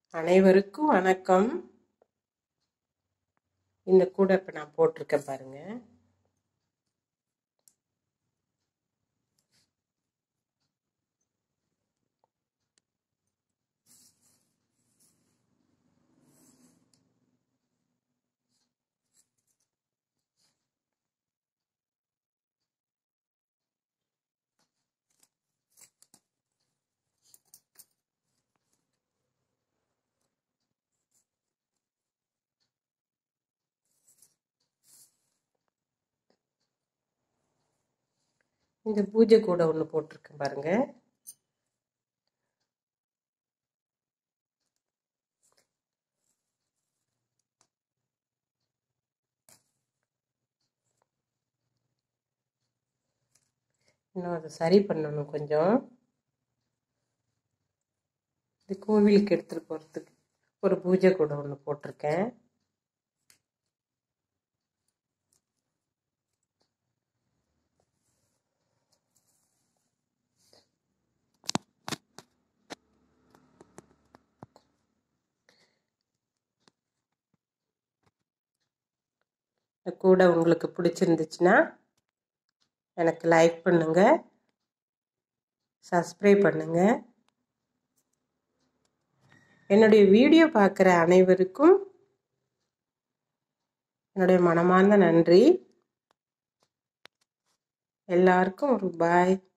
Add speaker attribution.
Speaker 1: அனைவருக்கும் வணக்கம் இந்த கூடை இப்போ நான் போட்டிருக்கேன் பாருங்க இந்த பூஜை கூடை ஒன்று போட்டிருக்கேன் பாருங்க இன்னும் அதை சரி பண்ணணும் கொஞ்சம் இது கோவிலுக்கு எடுத்துகிட்டு போகிறதுக்கு ஒரு பூஜை கூடை ஒன்று போட்டிருக்கேன் இந்த கூடை உங்களுக்கு பிடிச்சிருந்துச்சுன்னா எனக்கு லைக் பண்ணுங்கள் சப்ஸ்கிரைப் பண்ணுங்கள் என்னுடைய வீடியோ பார்க்குற அனைவருக்கும் என்னுடைய மனமார்ந்த நன்றி எல்லாருக்கும் ஒரு பாய்